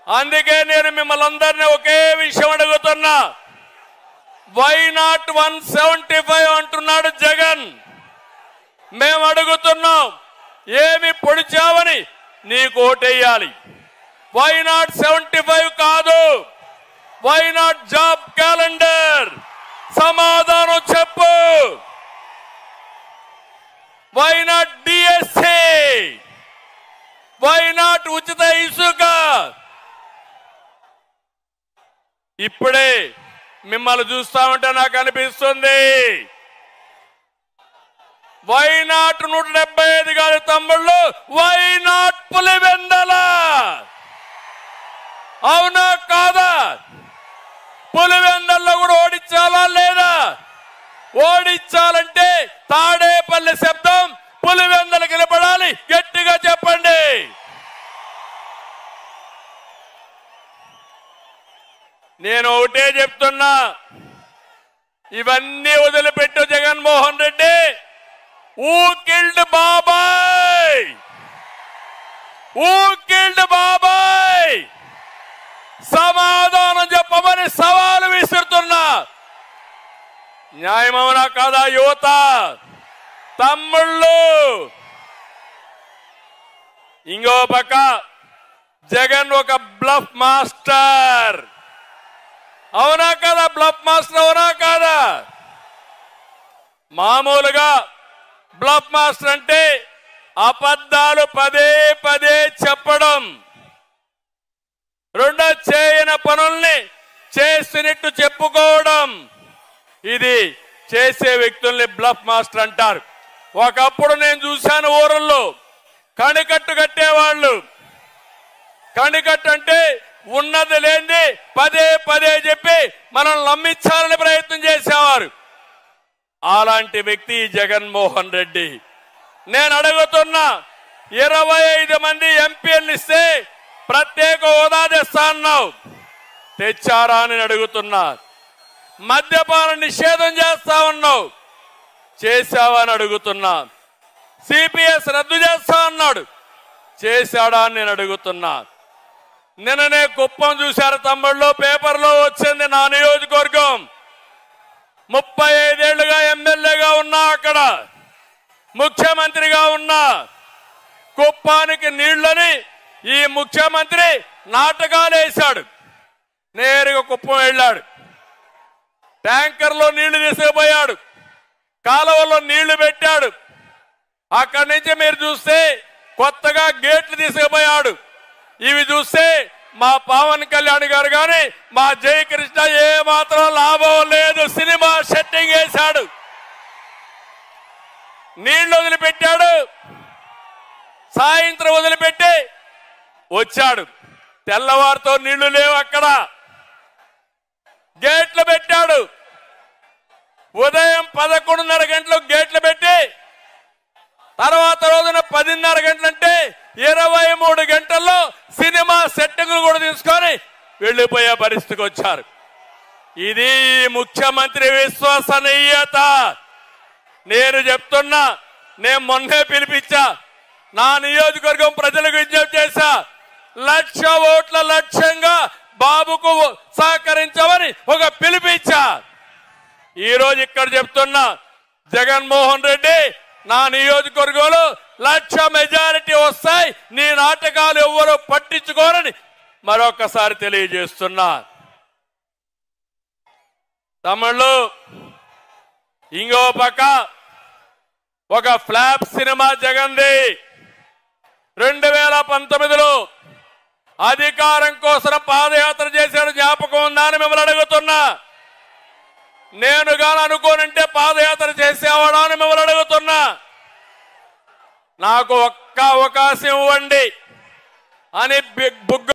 అందుకే నేను మిమ్మల్ని అందరినీ ఒకే విషయం అడుగుతున్నా why not one seventy five అంటున్నాడు జగన్ మేము అడుగుతున్నాం ఏమి పొడిచావని నీకు ఓటేయాలి వై నాట్ సెవెంటీ ఫైవ్ కాదు వై నాట్ జాబ్ క్యాలెండర్ సమాధానం చెప్పు why not DSC why not ఉచిత ఇసుక ఇప్పుడే మిమ్మల్ని చూస్తా ఉంటే నాకు అనిపిస్తుంది వై నాట్ నూట డెబ్బై ఐదు గారి తమ్ముళ్ళు వై నాట్ పులివెందల అవునా కాదా పులివెందల్లో కూడా ఓడించాలా లేదా ఓడించాలంటే తాడేపల్లి శబ్దం పులివెందలు నిలబడాలి గట్టిగా చెప్పండి నేను ఒకటే చెప్తున్నా ఇవన్నీ వదిలిపెట్టు జగన్మోహన్ రెడ్డి ఊ కిల్డ్ బాబాయ్ ఊ కిల్డ్ బాబాయ్ సమాధానం చెప్పమని సవాలు విసురుతున్నా న్యాయమవునా కాదా యువత తమ్ముళ్ళు ఇంకో పక్క జగన్ ఒక బ్లఫ్ మాస్టర్ అవునా కదా బ్లఫ్ మాస్టర్ అవునా కాదా మామూలుగా బ్లఫ్ మాస్టర్ అంటే అబద్ధాలు పదే పదే చెప్పడం రెండో చేయని పనుల్ని చేసినట్టు చెప్పుకోవడం ఇది చేసే వ్యక్తుల్ని బ్లఫ్ మాస్టర్ అంటారు ఒకప్పుడు నేను చూశాను ఊరల్లో కణికట్టు కట్టేవాళ్ళు కణికట్టు అంటే ఉన్నది లేని పదే పదే చెప్పి మనం నమ్మించాలని ప్రయత్నం చేసేవారు అలాంటి వ్యక్తి ఈ జగన్మోహన్ రెడ్డి నేను అడుగుతున్నా ఇరవై ఐదు మంది ఎంపీలు ఇస్తే ప్రత్యేక హోదా తెస్తా అన్నావు తెచ్చారా అని అడుగుతున్నా మద్యపాన నిషేధం చేస్తా ఉన్నావు చేశావా అని అడుగుతున్నా సిపిఎస్ రద్దు చేస్తా అన్నాడు చేశాడా అని నేను అడుగుతున్నా నిన్ననే కుప్పం చూశారు తమ్ముళ్ళు పేపర్లో వచ్చింది నా నియోజకవర్గం ముప్పై ఐదేళ్లుగా ఎమ్మెల్యేగా ఉన్నా అక్కడ ముఖ్యమంత్రిగా ఉన్నా కుప్పానికి నీళ్లని ఈ ముఖ్యమంత్రి నాటకాలు వేశాడు నేరుగా కుప్పం వెళ్ళాడు ట్యాంకర్లో నీళ్లు తీసుకుపోయాడు కాలువలో నీళ్లు పెట్టాడు అక్కడి నుంచి మీరు చూస్తే కొత్తగా గేట్లు తీసుకుపోయాడు ఇవి చూస్తే మా పవన్ కళ్యాణ్ గారు కానీ మా జయకృష్ణ ఏ మాత్రం లాభం లేదు సినిమా సెట్టింగ్ వేశాడు నీళ్లు వదిలిపెట్టాడు సాయంత్రం వదిలిపెట్టి వచ్చాడు తెల్లవారితో నీళ్లు లేవు అక్కడ గేట్లు పెట్టాడు ఉదయం పదకొండున్నర గంటలకు గేట్లు పెట్టి తర్వాత రోజున పదిన్నర గంటలంటే ఇరవై మూడు గంటల్లో సినిమా సెట్టింగ్లు కూడా తీసుకొని వెళ్ళిపోయే పరిస్థితికి వచ్చారు ఇది ముఖ్యమంత్రి విశ్వసనీయత నేను చెప్తున్నా నేను మొన్నే పిలిపించా నా నియోజకవర్గం ప్రజలకు విజ్ఞప్తి చేశా లక్ష ఓట్ల లక్ష్యంగా బాబుకు సహకరించమని ఒక పిలిపించా ఈ రోజు ఇక్కడ చెప్తున్నా జగన్మోహన్ రెడ్డి నా నియోజకవర్గంలో లక్ష మెజారిటీ వస్తాయి నీ నాటకాలు ఎవ్వరూ పట్టించుకోరని మరొకసారి తెలియజేస్తున్నా తమిళ్ళు ఇంకో పక్క ఒక ఫ్లాప్ సినిమా జగన్ది రెండు వేల పంతొమ్మిదిలో అధికారం కోసం పాదయాత్ర చేశాడు జ్ఞాపకం ఉందా అని మిమ్మల్ని అడుగుతున్నా నేను గాని అనుకోనంటే పాదయాత్ర చేసేవాడా అని మిమ్మల్ని అడుగుతున్నా నాకు ఒక్క అవకాశం ఇవ్వండి అని బి- బుగ్గ